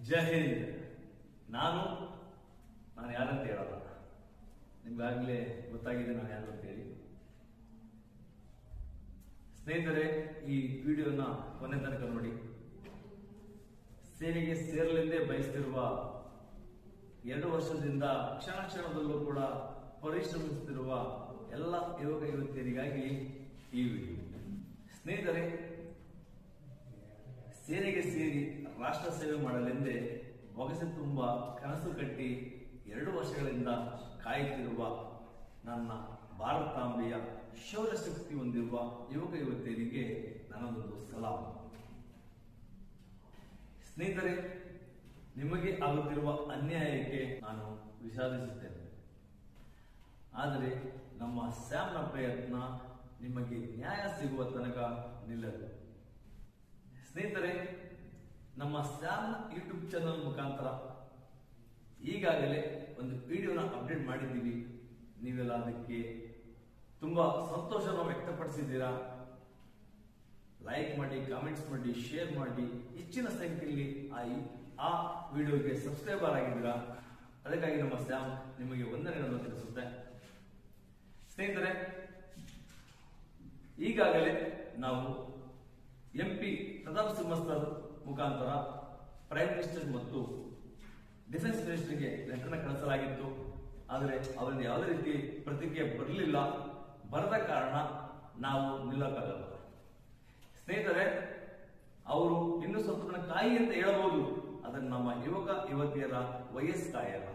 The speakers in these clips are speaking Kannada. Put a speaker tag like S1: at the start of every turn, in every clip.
S1: ಜೈ ಹಿಂದ್ ನಾನು ನಾನು ಯಾರಂತ ಹೇಳಲ್ಲ ನಿಮ್ಗಾಗ್ಲೇ ಗೊತ್ತಾಗಿದೆ ನಾನು ಯಾರು ಅಂತ ಹೇಳಿ ಸ್ನೇಹಿತರೆ ಈ ವಿಡಿಯೋನ ಕೊನೆ ತನಕ ನೋಡಿ ಸೇನೆಗೆ ಸೇರಲೆಂದೇ ಬಯಸ್ತಿರುವ ಎರಡು ವರ್ಷದಿಂದ ಕ್ಷಣ ಕ್ಷಣದಲ್ಲೂ ಕೂಡ ಪರಿಶ್ರಮಿಸುತ್ತಿರುವ ಎಲ್ಲ ಯುವಕ ಯುವತಿಯರಿಗಾಗಿ ಈ ವಿಡಿಯೋ ಸ್ನೇಹಿತರೆ ಸೇನೆಗೆ ಸೇರಿ ರಾಷ್ಟ್ರ ಸೇವೆ ಮಾಡಲೆಂದೇ ಬೊಗಸೆ ತುಂಬ ಕನಸು ಕಟ್ಟಿ ಎರಡು ವರ್ಷಗಳಿಂದ ಕಾಯುತ್ತಿರುವ ನನ್ನ ಭಾರತಾಂಬೆಯ ಶೌರ್ಯ ಶಕ್ತಿ ಹೊಂದಿರುವ ಯುವಕ ಯುವತಿಯರಿಗೆ ನನ್ನದೊಂದು ಸಲಾಂ ಸ್ನೇಹಿತರೆ ನಿಮಗೆ ಆಗುತ್ತಿರುವ ಅನ್ಯಾಯಕ್ಕೆ ನಾನು ವಿಷಾದಿಸುತ್ತೇನೆ ಆದರೆ ನಮ್ಮ ಸ್ಯಾಮ್ನ ಪ್ರಯತ್ನ ನಿಮಗೆ ನ್ಯಾಯ ಸಿಗುವ ತನಕ ನಿಲ್ಲದು ಸ್ನೇಹಿತರೆ ನಮ್ಮ ಸ್ಯಾಮ್ನ ಯೂಟ್ಯೂಬ್ ಚಾನಲ್ ಮುಖಾಂತರ ಈಗಾಗಲೇ ಒಂದು ವಿಡಿಯೋನ ಅಪ್ಡೇಟ್ ಮಾಡಿದ್ದೀವಿ ನೀವೆಲ್ಲ ಅದಕ್ಕೆ ತುಂಬಾ ಸಂತೋಷವನ್ನು ವ್ಯಕ್ತಪಡಿಸಿದ್ದೀರಾ ಲೈಕ್ ಮಾಡಿ ಕಾಮೆಂಟ್ಸ್ ಮಾಡಿ ಶೇರ್ ಮಾಡಿ ಹೆಚ್ಚಿನ ಸಂಖ್ಯೆಯಲ್ಲಿ ಆ ಆ ವಿಡಿಯೋಗೆ ಸಬ್ಸ್ಕ್ರೈಬರ್ ಆಗಿದ್ದೀರಾ ಅದಕ್ಕಾಗಿ ನಮ್ಮ ಸ್ಯಾಮ್ ನಿಮಗೆ ವಂದನೆಗಳನ್ನು ತಿಳಿಸುತ್ತೆ ಸ್ನೇಹಿತರೆ ಈಗಾಗಲೇ ನಾವು M P Pratap Simha sir ಮುಖಾಂತರ ಪ್ರೈಮ್ ಮಿನಿಸ್ಟರ್ ಮತ್ತು ಡಿಫೆನ್ಸ್ ಮಿನಿಸ್ಟರ್ಗೆ ಲೆಟರ್ನ ಕಳಿಸಲಾಗಿತ್ತು ಆದರೆ ಅವರಿಂದ ಯಾವುದೇ ರೀತಿ ಪ್ರತಿಕ್ರಿಯೆ ಬರಲಿಲ್ಲ ಬರದ ಕಾರಣ ನಾವು ನಿಲ್ಲಕ್ಕಾಗಲ್ಲ ಸ್ನೇಹಿತರೆ ಅವರು ಇನ್ನು ಸ್ವಲ್ಪ ದಿನ ಕಾಯಿ ಅಂತ ಹೇಳಬಹುದು ಅದನ್ನು ನಮ್ಮ ಯುವಕ ಯುವತಿಯರ ವಯಸ್ಸು ಕಾಯಲ್ಲ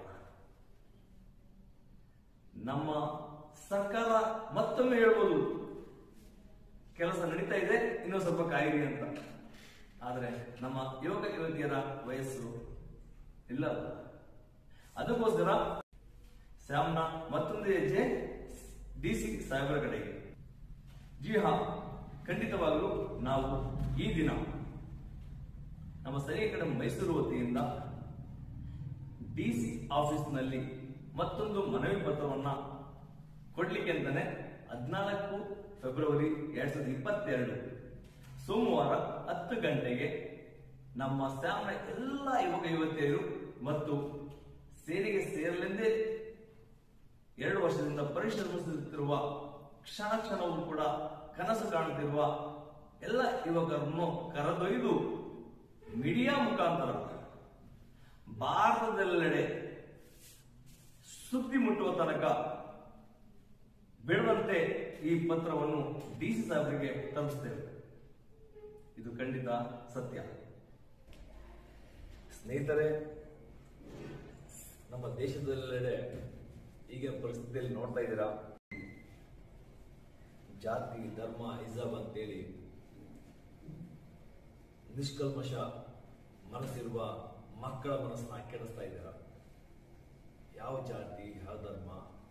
S1: ನಮ್ಮ ಸರ್ಕಾರ ಮತ್ತೊಮ್ಮೆ ಹೇಳ್ಬೋದು ಕೆಲಸ ನಡೀತಾ ಇದೆ ಇನ್ನೂ ಸ್ವಲ್ಪ ಕಾಯಿರಿ ಅಂತ ಆದರೆ ನಮ್ಮ ಯುವಕ ಯುವತಿಯರ ವಯಸ್ಸು ಇಲ್ಲ ಅದಕ್ಕೋಸ್ಕರ ಸ್ಯಾಮ್ನ ಮತ್ತೊಂದು ಹೆಜ್ಜೆ ಡಿ ಸಿ ಸಾಹೇಬರ ಕಡೆಗೆ ಜಿ ಹಾ ಖಂಡಿತವಾಗಲೂ ನಾವು ಈ ದಿನ ನಮ್ಮ ಸರಿಯ ಕಡೆ ಮೈಸೂರು ವತಿಯಿಂದ ಡಿ ಸಿ ಆಫೀಸ್ನಲ್ಲಿ ಮತ್ತೊಂದು ಮನವಿ ಪತ್ರವನ್ನ ಕೊಡ್ಲಿಕ್ಕೆ ಅಂತಾನೆ ಹದಿನಾಲ್ಕು ಫೆಬ್ರವರಿ ಎರಡ್ ಸಾವಿರದ ಇಪ್ಪತ್ತೆರಡು ಸೋಮವಾರ ಹತ್ತು ಗಂಟೆಗೆ ನಮ್ಮ ಸ್ಯಾಮ್ನ ಎಲ್ಲ ಯುವಕ ಯುವತಿಯರು ಮತ್ತು ಸೇನೆಗೆ ಸೇರಲೆಂದೇ ಎರಡು ವರ್ಷದಿಂದ ಪರಿಶ್ರಮಿಸುತ್ತಿರುವ ಕ್ಷಣ ಕ್ಷಣವೂ ಕೂಡ ಕನಸು ಕಾಣುತ್ತಿರುವ ಎಲ್ಲ ಯುವಕರನ್ನು ಕರೆದೊಯ್ದು ಮೀಡಿಯಾ ಮುಖಾಂತರ ಭಾರತದೆಲ್ಲೆಡೆ ಸುದ್ದಿ ಮುಟ್ಟುವ ತನಕ ಬಿಡುವಂತೆ ಈ ಪತ್ರವನ್ನು ಡಿ ಸಿ ಸಾಹೇಬರಿಗೆ ತಲುಪಿಸ್ತೇವೆ ಇದು ಖಂಡಿತ ಸತ್ಯ ಸ್ನೇಹಿತರೆ ನಮ್ಮ ದೇಶದೆಲ್ಲೆಡೆ ಈಗಿನ ಪರಿಸ್ಥಿತಿಯಲ್ಲಿ ನೋಡ್ತಾ ಇದ್ದೀರಾ ಜಾತಿ ಧರ್ಮ ಇಸಬ್ ಅಂತೇಳಿ ನಿಷ್ಕಲ್ಮಶ ಮನಸ್ಸಿರುವ ಮಕ್ಕಳ ಮನಸ್ಸನ್ನ ಕೆಡಿಸ್ತಾ ಇದ್ದೀರಾ ಯಾವ ಜಾತಿ ಯಾವ ಧರ್ಮ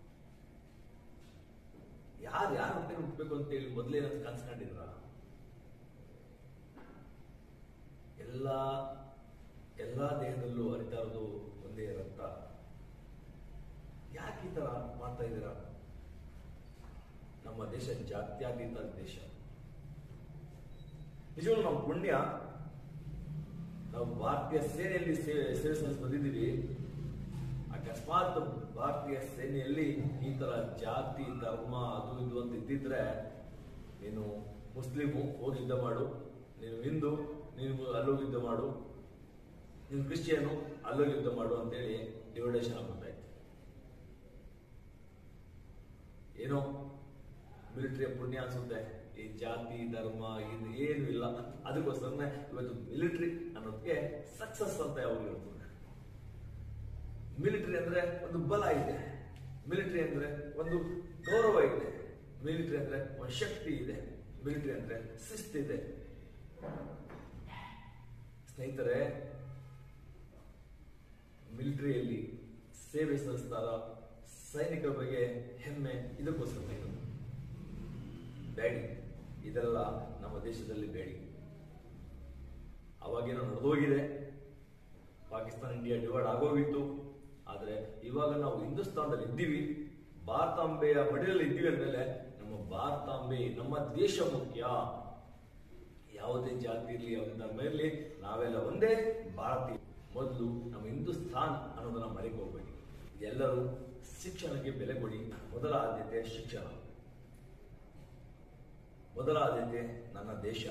S1: ಯಾರು ಯಾರು ಹೊಟ್ಟೆ ಹುಟ್ಟಬೇಕು ಅಂತೇಳಿ ಮೊದಲೇ ಕನ್ಸ್ಕೊಂಡಿದ್ರ ಎಲ್ಲ ಎಲ್ಲಾ ದೇಹದಲ್ಲೂ ಹರಿತಾ ಇರೋದು ಒಂದೇ ರಕ್ತ ಯಾಕೆ ಈ ತರ ಮಾಡ್ತಾ ಇದ್ದೀರಾ ನಮ್ಮ ದೇಶ ಜಾತ್ಯತೀತ ದೇಶ ನಿಜವಾಗ್ಲೂ ನಮ್ಮ ಪುಣ್ಯ ನಾವು ಭಾರತೀಯ ಸೇನೆಯಲ್ಲಿ ಸೇವೆ ಸೇವೆ ಸಲ್ಲಿಸಿ ಬಂದಿದ್ದೀವಿ ಅಕಸ್ಮಾತ್ ಭಾರತೀಯ ಸೇನೆಯಲ್ಲಿ ಈ ತರ ಜಾತಿ ಧರ್ಮ ಅದು ಇದು ಅಂತ ಇದ್ದಿದ್ರೆ ನೀನು ಮುಸ್ಲಿಮು ಹೋಗಿ ಯುದ್ಧ ಮಾಡು ನೀನು ಹಿಂದೂ ನೀನು ಅಲ್ಲೋಗಿ ಯುದ್ಧ ಮಾಡು ನೀನು ಕ್ರಿಶ್ಚಿಯನು ಅಲ್ಲೋಗಿ ಯುದ್ಧ ಮಾಡು ಅಂತೇಳಿ ಡಿವೈಡೇಷನ್ ಆಗ್ಬಿಡ್ತಾ ಇತ್ತು ಏನೋ ಮಿಲಿಟರಿಯ ಪುಣ್ಯ ಅನ್ಸುತ್ತೆ ಈ ಜಾತಿ ಧರ್ಮ ಇದು ಏನು ಇಲ್ಲ ಅದಕ್ಕೋಸ್ಕರ ಇವತ್ತು ಮಿಲಿಟರಿ ಅನ್ನೋದಕ್ಕೆ ಸಕ್ಸಸ್ ಅಂತ ಯಾವಾಗಲೂ ಇರ್ತದೆ ಮಿಲಿಟರಿ ಅಂದ್ರೆ ಒಂದು ಬಲ ಇದೆ ಮಿಲಿಟರಿ ಅಂದ್ರೆ ಒಂದು ಗೌರವ ಇದೆ ಮಿಲಿಟರಿ ಅಂದ್ರೆ ಒಂದು ಶಕ್ತಿ ಇದೆ ಮಿಲಿಟರಿ ಅಂದ್ರೆ ಶಿಸ್ತಿದೆ ಸ್ನೇಹಿತರೆ ಮಿಲಿಟರಿಯಲ್ಲಿ ಸೇವೆ ಸಲ್ಲಿಸ್ತಾರ ಸೈನಿಕರ ಬಗ್ಗೆ ಹೆಮ್ಮೆ ಇದಕ್ಕೋಸ್ಕರ ಬೇಕು ಬೇಡಿ ಇದೆಲ್ಲ ನಮ್ಮ ದೇಶದಲ್ಲಿ ಬೇಡಿ ಅವಾಗೇನೋ ನಡೆದೋಗಿದೆ ಪಾಕಿಸ್ತಾನ ಇಂಡಿಯಾ ಡಿವೈಡ್ ಆಗೋಗಿತ್ತು ಆದ್ರೆ ಇವಾಗ ನಾವು ಹಿಂದೂಸ್ತಾನದಲ್ಲಿ ಇದ್ದೀವಿ ಭಾರತಾಂಬೆಯ ಮಡಿಲಲ್ಲಿ ಇದ್ದೀವಿ ಅಂದ್ಮೇಲೆ ನಮ್ಮ ಭಾರತಾಂಬೆ ನಮ್ಮ ದೇಶ ಮುಖ್ಯ ಯಾವುದೇ ಜಾತಿ ಇರಲಿ ಯಾವುದೇ ಧರ್ಮ ಇರಲಿ ನಾವೆಲ್ಲ ಒಂದೇ ಭಾರತೀಯ
S2: ಮೊದಲು ನಮ್ಮ ಹಿಂದೂಸ್ತಾನ್ ಅನ್ನೋದನ್ನ ಮರೆಗೆ ಹೋಗ್ಬೇಡಿ ಎಲ್ಲರೂ ಶಿಕ್ಷಣಕ್ಕೆ ಬೆಲೆ ಕೊಡಿ ಮೊದಲ ಆದ್ಯತೆ ಶಿಕ್ಷಣ ಮೊದಲ ಆದ್ಯತೆ ನನ್ನ ದೇಶ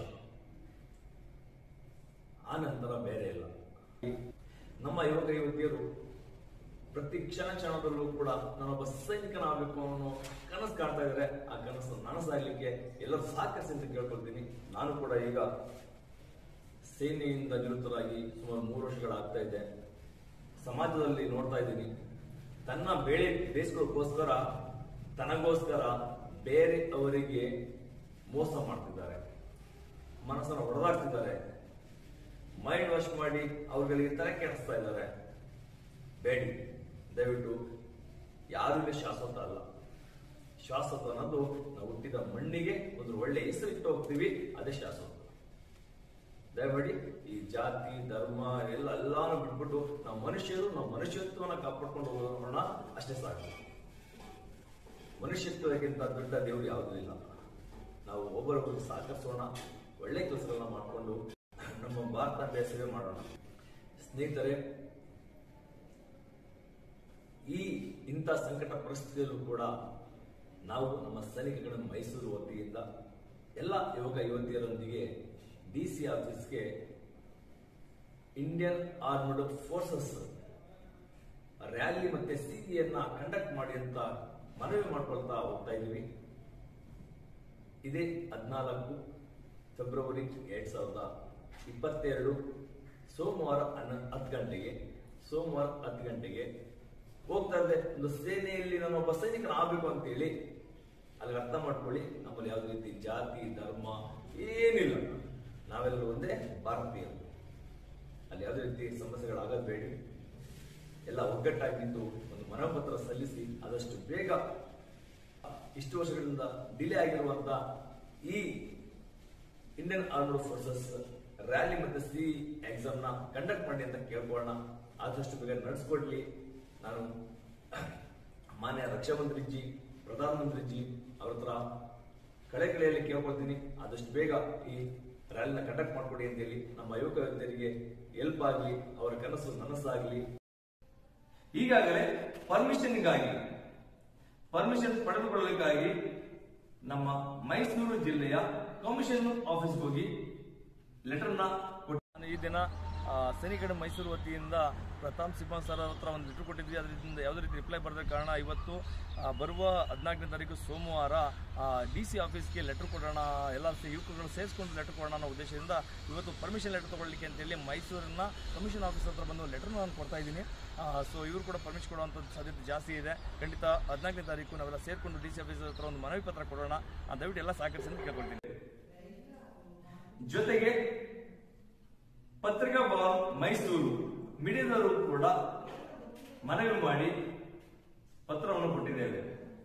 S2: ಆ ನಂತರ ಬೇರೆ ಇಲ್ಲ ನಮ್ಮ ಯುವಕ ಯುವತಿಯರು ಪ್ರತಿ ಕ್ಷಣ ಕ್ಷಣದಲ್ಲೂ ಕೂಡ ನಾನೊಬ್ಬ ಸೈನಿಕನಾಗಬೇಕು ಅನ್ನೋ ಕನಸು ಕಾಣ್ತಾ ಇದ್ದಾರೆ ಆ ಕನಸು ನನಸಾಗ್ಲಿಕ್ಕೆ ಎಲ್ಲರೂ ಸಹಕರಿಸಿ ಅಂತ ಕೇಳ್ಕೊಳ್ತೀನಿ ನಾನು ಕೂಡ ಈಗ ಸೇನೆಯಿಂದ ನಿವೃತ್ತರಾಗಿ ಸುಮಾರು ಮೂರು ವರ್ಷಗಳಾಗ್ತಾ ಇದೆ ಸಮಾಜದಲ್ಲಿ ನೋಡ್ತಾ ಇದ್ದೀನಿ ತನ್ನ ಬೇಳೆ ಬೇಯಿಸ್ಕೊಳ್ಳೋಕ್ಕೋಸ್ಕರ ತನಗೋಸ್ಕರ ಬೇರೆ ಅವರಿಗೆ ಮೋಸ ಮಾಡ್ತಿದ್ದಾರೆ ಮನಸ್ಸನ್ನು ಹೊಡೆದಾಕ್ತಿದ್ದಾರೆ ಮೈಂಡ್ ವಾಶ್ ಮಾಡಿ ಅವ್ರಿಗೆ ತಲೆ ಕೆಡಿಸ್ತಾ ಇದ್ದಾರೆ ಬೇಡಿ ದಯವಿಟ್ಟು ಯಾರು ಇಲ್ಲಿ ಶಾಶ್ವತ ಅಲ್ಲ ಶಾಶ್ವತ ಅನ್ನೋದು ನಾವು ಹುಟ್ಟಿದ ಮಣ್ಣಿಗೆ ಒಂದು ಒಳ್ಳೆ ಹೆಸರು ಇಟ್ಟು ಹೋಗ್ತೀವಿ ಅದೇ ಶಾಶ್ವತ ದಯಮಾಡಿ ಈ ಜಾತಿ ಧರ್ಮ ಎಲ್ಲ ಎಲ್ಲಾನು ಬಿಟ್ಬಿಟ್ಟು ನಾವು ಮನುಷ್ಯರು ನಾವು ಮನುಷ್ಯತ್ವನ ಕಾಪಾಡ್ಕೊಂಡು ಹೋಗೋಣ ಅಷ್ಟೇ ಸಾಕು ಮನುಷ್ಯತ್ವಕ್ಕಿಂತ ದೊಡ್ಡ ದೇವರು ಯಾವುದೂ ಇಲ್ಲ ನಾವು ಒಬ್ಬರೊಬ್ಬರು ಸಹಕರಿಸೋಣ ಒಳ್ಳೆ ಕೆಲಸಗಳನ್ನ ಮಾಡಿಕೊಂಡು ನಮ್ಮ ಭಾರತ ಸೇವೆ ಮಾಡೋಣ ಸ್ನೇಹಿತರೆ ಈ ಇಂಥ ಸಂಕಟ ಪರಿಸ್ಥಿತಿಯಲ್ಲೂ ಕೂಡ ನಾವು ನಮ್ಮ ಸೈನಿಕಗಳನ್ನು ಮೈಸೂರು ವತಿಯಿಂದ ಎಲ್ಲ ಯುವಕ ಯುವತಿಯರೊಂದಿಗೆ ಡಿ ಸಿ ಆಫೀಸ್ಗೆ ಇಂಡಿಯನ್ ಆರ್ಮಡ್ ಫೋರ್ಸಸ್ ರ್ಯಾಲಿ ಮತ್ತೆ ಸಿಬಿಯನ್ನ ಕಂಡಕ್ಟ್ ಮಾಡಿ ಅಂತ ಮನವಿ ಮಾಡ್ಕೊಳ್ತಾ ಹೋಗ್ತಾ ಇದೀವಿ ಇದೇ ಹದಿನಾಲ್ಕು ಫೆಬ್ರವರಿ ಎರಡ್ ಸಾವಿರದ ಇಪ್ಪತ್ತೆರಡು ಸೋಮವಾರ ಹನ್ನ ಹತ್ತು ಗಂಟೆಗೆ ಸೋಮವಾರ ಹತ್ತು ಗಂಟೆಗೆ ಹೋಗ್ತಾ ಇದ್ದೆ ಒಂದು ಸೇನೆಯಲ್ಲಿ ನಾನು ಒಬ್ಬ ಸೈನಿಕನ ಆಗ್ಬೇಕು ಅಂತೇಳಿ ಅಲ್ಲಿ ಅರ್ಥ ಮಾಡ್ಕೊಳ್ಳಿ ನಮ್ಮಲ್ಲಿ ಯಾವುದೇ ರೀತಿ ಜಾತಿ ಧರ್ಮ ಏನಿಲ್ಲ ನಾವೆಲ್ಲರೂ ಒಂದೇ ಭಾರತೀಯರು ಅಲ್ಲಿ ಯಾವುದೇ ರೀತಿ ಸಮಸ್ಯೆಗಳಾಗದ್ ಬೇಡಿ ಎಲ್ಲ ಒಗ್ಗಟ್ಟಾಗಿ ನಿಂತು ಒಂದು ಮನೋಪತ್ರ ಸಲ್ಲಿಸಿ ಆದಷ್ಟು ಬೇಗ ಇಷ್ಟು ವರ್ಷಗಳಿಂದ ಡಿಲೇ ಆಗಿರುವಂತ ಈ ಇಂಡಿಯನ್ ಆರ್ಮಡ್ ಫೋರ್ಸಸ್ ರ್ಯಾಲಿ ಮತ್ತೆ ಸಿ ಎಕ್ಸಾಮ್ ನ ಕಂಡಕ್ಟ್ ಮಾಡಿ ಅಂತ ಕೇಳ್ಕೊಳ್ಳೋಣ ಆದಷ್ಟು ಬೇಗ ನಡೆಸ್ಕೊಡ್ಲಿ ನಾನು ಮಾನ್ಯ ರಕ್ಷಾ ಮಂತ್ರಿಜಿ ಪ್ರಧಾನಮಂತ್ರಿಜಿ ಅವ್ರ ಹತ್ರ ಕಳೆ ಕಳೆಯಲ್ಲಿ ಕೇಳ್ಕೊಳ್ತೀನಿ ಆದಷ್ಟು ಬೇಗ ಈ ರ್ಯಾಲಿನ ಕಂಡಕ್ಟ್ ಮಾಡ್ಕೊಡಿ ಅಂತ ಹೇಳಿ ನಮ್ಮ ಯುವಕ ಯುವತಿಯರಿಗೆ ಹೆಲ್ಪ್ ಆಗಲಿ ಅವರ ಕನಸು ನನಸಾಗಲಿ
S1: ಈಗಾಗಲೇ ಪರ್ಮಿಷನ್ಗಾಗಿ ಪರ್ಮಿಷನ್ ಪಡೆದುಕೊಳ್ಳಲಿಕ್ಕಾಗಿ ನಮ್ಮ ಮೈಸೂರು ಜಿಲ್ಲೆಯ ಕಮಿಷನ್ ಆಫೀಸ್ಗೆ ಹೋಗಿ ಲೆಟರ್ನ ಕೊಟ್ಟು ನಾನು ಈ ದಿನ ಆ, ಸೈನಿಕರ ಮೈಸೂರು ವತಿಯಿಂದ ಪ್ರತಾಪ್ ಸಿಂಹ ಸರ್ ಹತ್ರ ಒಂದು ಲೆಟರ್ ಕೊಟ್ಟಿದ್ವಿ ಅದರಿಂದ ಯಾವುದೇ ರೀತಿ ರಿಪ್ಲೈ ಬರದ ಕಾರಣ ಇವತ್ತು ಆ, ಬರುವ ಹದಿನಾಲ್ಕನೇ ತಾರೀಕು ಸೋಮವಾರ ಡಿ ಸಿ ಆಫೀಸ್ಗೆ ಲೆಟರ್ ಕೊಡೋಣ ಎಲ್ಲ ಸೇ- ಯುವಕರುಗಳು ಸೇರಿಸ್ಕೊಂಡು ಲೆಟರ್ ಕೊಡೋಣ ಅನ್ನೋ ಉದ್ದೇಶದಿಂದ ಇವತ್ತು ಪರ್ಮಿಷನ್ ಲೆಟರ್ ತಗೊಳ್ಳಿಕ್ಕೆ ಅಂತೇಳಿ ಮೈಸೂರಿನ ಕಮಿಷನ್ ಆಫೀಸ್ ಹತ್ರ ಬಂದು ಲೆಟರ್ ನಾನು ಕೊಡ್ತಾ ಇದ್ದೀನಿ ಸೊ ಇವರು ಕೂಡ ಪರ್ಮಿಷನ್ ಕೊಡುವಂಥ ಸಾಧ್ಯತೆ ಜಾಸ್ತಿ ಇದೆ ಖಂಡಿತ ಹದಿನಾಲ್ಕನೇ ತಾರೀಕು ನಾವೆಲ್ಲ ಸೇರಿಕೊಂಡು ಡಿ ಸಿ ಆಫೀಸ್ ಹತ್ರ ಒಂದು ಮನವಿ ಪತ್ರ ಕೊಡೋಣ ಆ, ದಯವಿಟ್ಟು ಎಲ್ಲ ಸಹಕರಿಸಿ ಅಂತ ಕೇಳ್ಕೊಳ್ತೀನಿ ಜೊತೆಗೆ ಪತ್ರಿಕಾ ಭವನ್ ಮೈಸೂರು ಮೀಡಿಯಾದವರು ಕೂಡ ಮನವಿ ಮಾಡಿ ಪತ್ರವನ್ನು ಕೊಟ್ಟಿದ್ದೇವೆ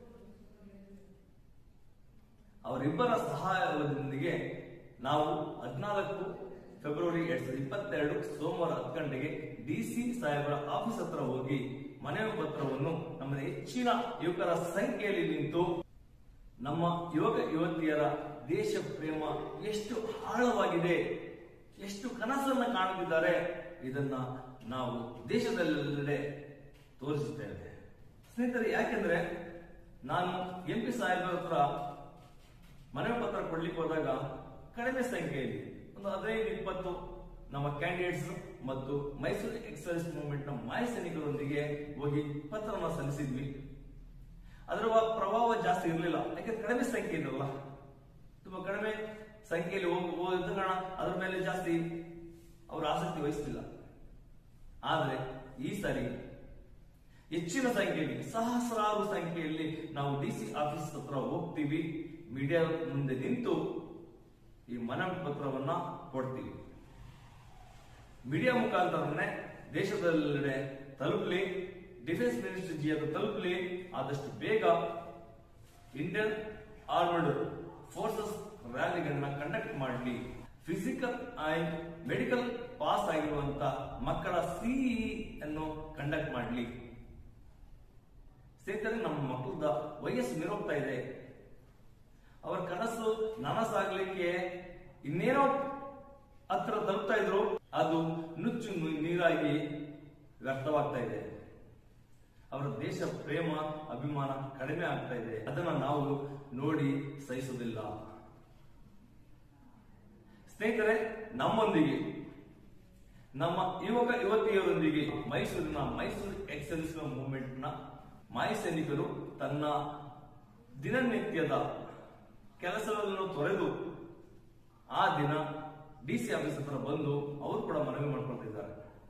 S1: ಅವರಿಬ್ಬರ ಸಹಾಯದೊಂದಿಗೆ ನಾವು ಹದಿನಾಲ್ಕು ಫೆಬ್ರವರಿ ಎರಡ್ ಸಾವಿರದ ಇಪ್ಪತ್ತೆರಡು ಸೋಮವಾರ ಹತ್ತು ಗಂಟೆಗೆ ಡಿಸಿ ಸಾಹೇಬರ ಆಫೀಸ್ ಹತ್ರ ಹೋಗಿ ಮನವಿ ಪತ್ರವನ್ನು ನಮ್ಮ ಹೆಚ್ಚಿನ ಯುವಕರ ಸಂಖ್ಯೆಯಲ್ಲಿ ನಿಂತು ನಮ್ಮ ಯುವಕ ಯುವತಿಯರ ದೇಶ ಪ್ರೇಮ ಎಷ್ಟು ಆಳವಾಗಿದೆ ಎಷ್ಟು ಕನಸನ್ನ ಕಾಣುತ್ತಿದ್ದಾರೆ ಇದನ್ನ ನಾವು ದೇಶದಲ್ಲೆಡೆ ತೋರಿಸುತ್ತೇವೆ ಸ್ನೇಹಿತರೆ ಯಾಕೆಂದ್ರೆ ನಾನು ಎಂ ಪಿ ಸಾಹೇಬರ ಹತ್ರ ಮನವಿ ಪತ್ರ ಕೊಡ್ಲಿಕ್ಕೆ ಹೋದಾಗ ಕಡಿಮೆ ಸಂಖ್ಯೆಯಲ್ಲಿ ಒಂದು ಹದಿನೈದು ಇಪ್ಪತ್ತು ನಮ್ಮ ಕ್ಯಾಂಡಿಡೇಟ್ಸ್ ಮತ್ತು ಮೈಸೂರು ಎಕ್ಸೈಸ್ ಮೂವ್ಮೆಂಟ್ ನ ಮಾಯ ಸೈನಿಕರೊಂದಿಗೆ ಹೋಗಿ ಪತ್ರವನ್ನು ಸಲ್ಲಿಸಿದ್ವಿ ಅದರ ವ- ಪ್ರಭಾವ ಜಾಸ್ತಿ ಇರಲಿಲ್ಲ ಯಾಕಂದ್ರೆ ಕಡಿಮೆ ಸಂಖ್ಯೆ ಇದ್ರಲ್ಲ ತುಂಬಾ ಕಡಿಮೆ ಸಂಖ್ಯೆಯಲ್ಲಿ ಹೋಗಿ ಹೋದ ಕಾರಣ ಅದ್ರ ಮೇಲೆ ಜಾಸ್ತಿ ಅವರು ಆಸಕ್ತಿ ವಹಿಸಲಿಲ್ಲ ಆದರೆ ಈ ಸಾರಿ ಹೆಚ್ಚಿನ ಸಂಖ್ಯೆಯಲ್ಲಿ ಸಹಸ್ರಾರು ಸಂಖ್ಯೆಯಲ್ಲಿ ನಾವು ಡಿ ಸಿ ಆಫೀಸ್ ಹತ್ರ ಹೋಗ್ತೀವಿ ಮೀಡಿಯಾ ಮುಂದೆ ನಿಂತು ಈ ಮನವಿ ಪತ್ರವನ್ನ ಕೊಡ್ತೀವಿ ಮೀಡಿಯಾ ಮುಖಾಂತರನೇ ದೇಶದೆಲ್ಲೆಡೆ ತಲುಪಲಿ ಡಿಫೆನ್ಸ್ ಮಿನಿಸ್ಟರ್ ಜಿ ಅದು ತಲುಪಲಿ ಆದಷ್ಟು ಬೇಗ ಇಂಡಿಯನ್ ಆರ್ಮಡ್ ಫೋರ್ಸಸ್ ರ್ಯಾಲಿಗಳನ್ನ ಕಂಡಕ್ಟ್ ಮಾಡಲಿ ಫಿಸಿಕಲ್ ಅಂಡ್ ಮೆಡಿಕಲ್ ಪಾಸ್ ಆಗಿರುವಂತ ಮಕ್ಕಳ ಸಿಇ ಅನ್ನು ಕಂಡಕ್ಟ್ ಮಾಡಲಿ ಸ್ನೇಹಿತರೆ ನಮ್ಮ ಮಕ್ಕಳದ ವಯಸ್ಸು ಮೀರೋಗ್ತಾ ಇದೆ ಅವರ ಕನಸು ನನಸಾಗ್ಲಿಕ್ಕೆ ಇನ್ನೇನೋ ಹತ್ರ ತಲುಪ್ತಾ ಇದ್ರು ಅದು ನುಚ್ಚು ನು- ನೀರಾಗಿ ವ್ಯರ್ಥವಾಗ್ತಾ ಇದೆ ಅವರ ದೇಶ ಪ್ರೇಮ ಅಭಿಮಾನ ಕಡಿಮೆ ಆಗ್ತಾ ಇದೆ ಅದನ್ನ ನಾವು ನೋಡಿ ಸಹಿಸುವುದಿಲ್ಲ ಸ್ನೇಹಿತರೆ ನಮ್ಮೊಂದಿಗೆ ನಮ್ಮ ಯುವಕ ಯುವತಿಯರೊಂದಿಗೆ ಮೈಸೂರಿನ ಮೈಸೂರು ಎಕ್ಸಲೆನ್ಸ್ ಮೂವ್ಮೆಂಟ್ ನ ಮಾಯಿ ಸೈನಿಕರು ತನ್ನ ದಿನನಿತ್ಯದ ಕೆಲಸಗಳನ್ನು ತೊರೆದು ಆ ದಿನ ಡಿ ಸಿ ಆಫೀಸ್ ಹತ್ರ ಬಂದು ಅವರು ಕೂಡ ಮನವಿ ಮಾಡ್ಕೊಳ್ತಿದ್ದಾರೆ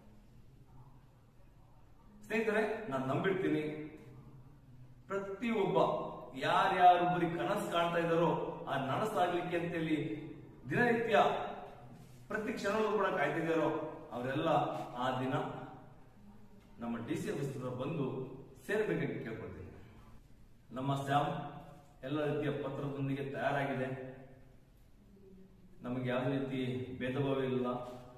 S1: ಸ್ನೇಹಿತರೆ ನಾನು ನಂಬಿರ್ತೀನಿ ಪ್ರತಿಯೊಬ್ಬ ಯಾರ್ಯಾರು ಬರೀ ಕನಸು ಕಾಣ್ತಾ ಇದ್ದಾರೋ ಆ ನನಸಾಗ್ಲಿಕ್ಕೆ ಅಂತೇಳಿ ದಿನನಿತ್ಯ ಪ್ರತಿ ಕ್ಷಣವೂ ಕೂಡ ಕಾಯ್ತಿದ್ದಾರೋ ಅವರೆಲ್ಲ ಆ ದಿನ ನಮ್ಮ ಡಿ ಸಿ ಆಫೀಸ್ ಹತ್ರ ಬಂದು ಸೇರ್ಬೇಕಾಗಿ ಕೇಳ್ಕೊಳ್ತೀನಿ ನಮ್ಮ ಸ್ಯಾಮ್ ಎಲ್ಲ ರೀತಿಯ ಪತ್ರದೊಂದಿಗೆ ತಯಾರಾಗಿದೆ ನಮಗೆ ಯಾವುದೇ ರೀತಿ ಭೇದ ಭಾವ ಇಲ್ಲ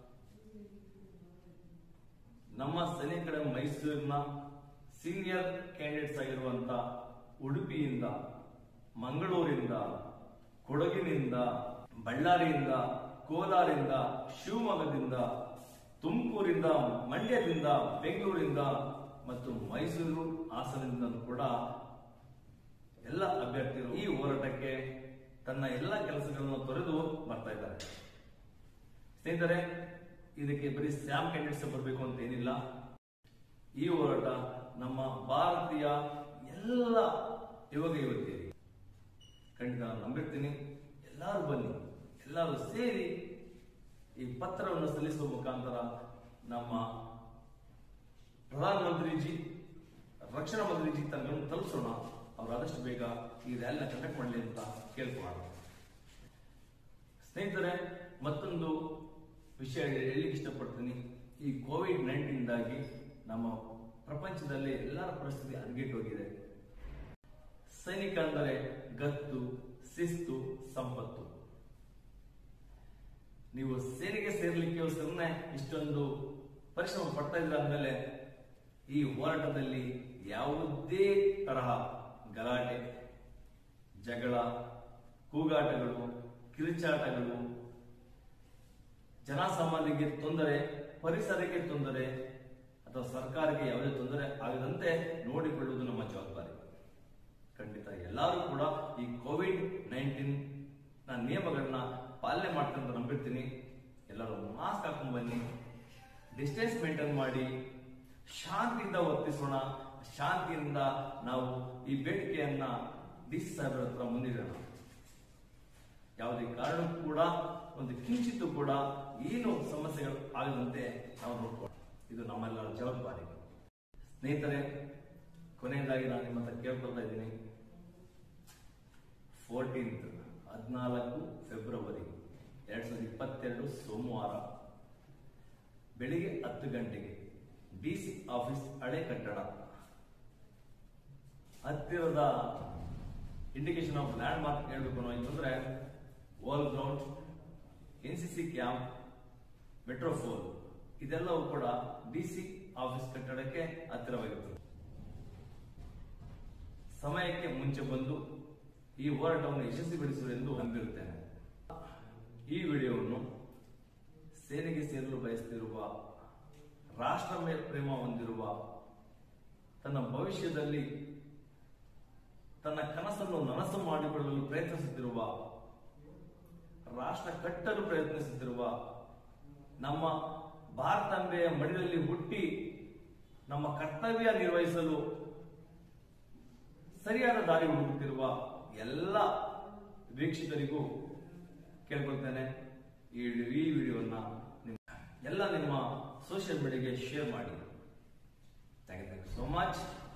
S1: ನಮ್ಮ ಸೈನಿಕರ ಮೈಸೂರಿನ ಸೀನಿಯರ್ ಕ್ಯಾಂಡಿಡೇಟ್ಸ್ ಆಗಿರುವಂತ ಉಡುಪಿಯಿಂದ ಮಂಗಳೂರಿಂದ ಕೊಡಗಿನಿಂದ ಬಳ್ಳಾರಿಯಿಂದ ಕೋಲಾರಿಂದ ಶಿವಮೊಗ್ಗದಿಂದ ತುಮಕೂರಿಂದ ಮಂಡ್ಯದಿಂದ ಬೆಂಗಳೂರಿಂದ ಮತ್ತು ಮೈಸೂರು ಹಾಸನದಿಂದ ಕೂಡ ಎಲ್ಲ ಅಭ್ಯರ್ಥಿಗಳು ಈ ಹೋರಾಟಕ್ಕೆ ತನ್ನ ಎಲ್ಲ ಕೆಲಸಗಳನ್ನು ತೊರೆದು ಬರ್ತಾ ಇದ್ದಾರೆ ಸ್ನೇಹಿತರೆ ಇದಕ್ಕೆ ಬರೀ ಸ್ಯಾಮ್ ಕ್ಯಾಂಡಿಡೇಟ್ಸ್ ಬರಬೇಕು ಅಂತ ಏನಿಲ್ಲ ಈ ಹೋರಾಟ ನಮ್ಮ ಭಾರತೀಯ ಎಲ್ಲ ಯುವಕ ಯುವತಿಯರಿಗೆ ಖಂಡಿತ ನಾನು ನಂಬಿರ್ತೀನಿ ಎಲ್ಲರೂ ಬನ್ನಿ ಎಲ್ಲರೂ ಸೇರಿ ಈ ಪತ್ರವನ್ನು ಸಲ್ಲಿಸುವ ಮುಖಾಂತರ ನಮ್ಮ ಪ್ರಧಾನಮಂತ್ರಿಜಿ ರಕ್ಷಣಾ ಮಂತ್ರಿಜಿ ತನ್ನನ್ನು ತಲುಪಿಸೋಣ ಅವರು ಆದಷ್ಟು ಬೇಗ ಈ ರ್ಯಾಲಿನ ಕಂಡಕ್ಟ್ ಮಾಡಲಿ ಅಂತ ಕೇಳ್ಕೊಳ್ಳೋಣ ಸ್ನೇಹಿತರೆ ಮತ್ತೊಂದು ವಿಷಯ ಹೇಳಲಿಕ್ಕೆ ಇಷ್ಟಪಡ್ತೀನಿ ಈ ಕೋವಿಡ್ ನೈನ್ಟೀನ್ದಾಗಿ ನಮ್ಮ ಪ್ರಪಂಚದಲ್ಲಿ ಎಲ್ಲರ ಪರಿಸ್ಥಿತಿ ಹದಗೆಟ್ಟೋಗಿದೆ ಸೈನಿಕ ಅಂದರೆ ಗತ್ತು ಶಿಸ್ತು ಸಂಪತ್ತು ನೀವು ಸೇನೆಗೆ ಸೇರ್ಲಿಕ್ಕೋಸ್ಕರನೇ ಇಷ್ಟೊಂದು ಪರಿಶ್ರಮ ಪಡ್ತಾ ಇದ್ರ ಅಂದಮೇಲೆ ಈ ಹೋರಾಟದಲ್ಲಿ ಯಾವುದೇ ತರಹ ಗಲಾಟೆ ಜಗಳ ಕೂಗಾಟಗಳು ಕಿರುಚಾಟಗಳು ಜನಸಾಮಾನ್ಯರಿಗೆ ತೊಂದರೆ ಪರಿಸರಕ್ಕೆ ತೊಂದರೆ ಅಥವಾ ಸರ್ಕಾರಕ್ಕೆ ಯಾವುದೇ ತೊಂದರೆ ಆಗದಂತೆ ನೋಡಿಕೊಳ್ಳುವುದು ನಮ್ಮ ಜವಾಬ್ದಾರಿ ಖಂಡಿತ ಎಲ್ಲರೂ ಕೂಡ ಈ ಕೋವಿಡ್ ನೈನ್ಟೀನ್ ನ ನಿಯಮಗಳನ್ನ ಪಾಲನೆ ಮಾಡ್ಕೊಂಡು ನಂಬಿರ್ತೀನಿ ಎಲ್ಲರೂ ಮಾಸ್ಕ್ ಹಾಕೊಂಡ್ ಬನ್ನಿ ಡಿಸ್ಟೆನ್ಸ್ ಮೇಂಟೈನ್ ಮಾಡಿ ಶಾಂತಿಯಿಂದ ವರ್ತಿಸೋಣ ಶಾಂತಿಯಿಂದ ನಾವು ಈ ಬೇಡಿಕೆಯನ್ನ ಡಿ ಸಿ ಸಾಹೇಬರ ಹತ್ರ ಮುಂದಿಡೋಣ ಯಾವುದೇ ಕಾರಣಕ್ಕೂ ಕೂಡ ಒಂದು ಕಿಂಚಿತ್ತು ಕೂಡ ಏನು ಸಮಸ್ಯೆಗಳು ಆಗದಂತೆ ನಾವು ನೋಡ್ಕೊಳ್ಳೋಣ ಇದು ನಮ್ಮೆಲ್ಲರ ಜವಾಬ್ದಾರಿ ಸ್ನೇಹಿತರೆ ಕೊನೆಯದಾಗಿ ನಾನು ನಿಮ್ಮ ಹತ್ರ ಕೇಳ್ಕೊಳ್ತಾ ಇದ್ದೀನಿ ಫೋರ್ಟೀನ್ತ್ ಹದಿನಾಲ್ಕು ಫೆಬ್ರವರಿ ಎರಡ್ ಸಾವಿರದ ಇಪ್ಪತ್ತೆರಡು ಸೋಮವಾರ ಬೆಳಿಗ್ಗೆ ಹತ್ತು ಗಂಟೆಗೆ ಡಿ ಸಿ ಆಫೀಸ್ ಹಳೆ ಕಟ್ಟಡ ಹತ್ತಿರದ ಇಂಡಿಕೇಶನ್ ಆಫ್ ಲ್ಯಾಂಡ್ ಮಾರ್ಕ್ ಹೇಳ್ಬೇಕು ಅನ್ನೋ ಅಂತಂದ್ರೆ wall ground N C C camp ಮೆಟ್ರೋಫೋಲ್ ಇದೆಲ್ಲವೂ ಕೂಡ ಡಿ ಸಿ ಆಫೀಸ್ ಕಟ್ಟಡಕ್ಕೆ ಹತ್ತಿರವಾಗಿರುತ್ತದೆ ಸಮಯಕ್ಕೆ ಮುಂಚೆ ಬಂದು ಈ ಹೋರಾಟವನ್ನು ಯಶಸ್ವಿಗೊಳಿಸುವುದು ಎಂದು ನಂಬಿರುತ್ತೇನೆ ಈ ವಿಡಿಯೋವನ್ನು ಸೇನೆಗೆ ಸೇರಲು ಬಯಸುತ್ತಿರುವ ರಾಷ್ಟ್ರ ಮೇಲೆ ಪ್ರೇಮ ಹೊಂದಿರುವ ತನ್ನ ಭವಿಷ್ಯದಲ್ಲಿ ತನ್ನ ಕನಸನ್ನು ನನಸು ಮಾಡಿಕೊಳ್ಳಲು ಪ್ರಯತ್ನಿಸುತ್ತಿರುವ ರಾಷ್ಟ್ರ ಕಟ್ಟಲು ಪ್ರಯತ್ನಿಸುತ್ತಿರುವ ನಮ್ಮ ಭಾರತಾಂಬೆಯ ಮಡಿಲಲ್ಲಿ ಹುಟ್ಟಿ ನಮ್ಮ ಕರ್ತವ್ಯ ನಿರ್ವಹಿಸಲು ಸರಿಯಾದ ದಾರಿ ಹುಡುಕುತ್ತಿರುವ ಎಲ್ಲ ವೀಕ್ಷಕರಿಗೂ ಕೇಳ್ಕೊಳ್ತೇನೆ ಈ ಈ ವಿಡಿಯೋನ ನಿಮ್ಮ ಎಲ್ಲ ನಿಮ್ಮ ಸೋಷಿಯಲ್ ಮೀಡಿಯಾಗೆ ಶೇರ್ ಮಾಡಿ ಥ್ಯಾಂಕ್ ಯು ಸೋ ಮಚ್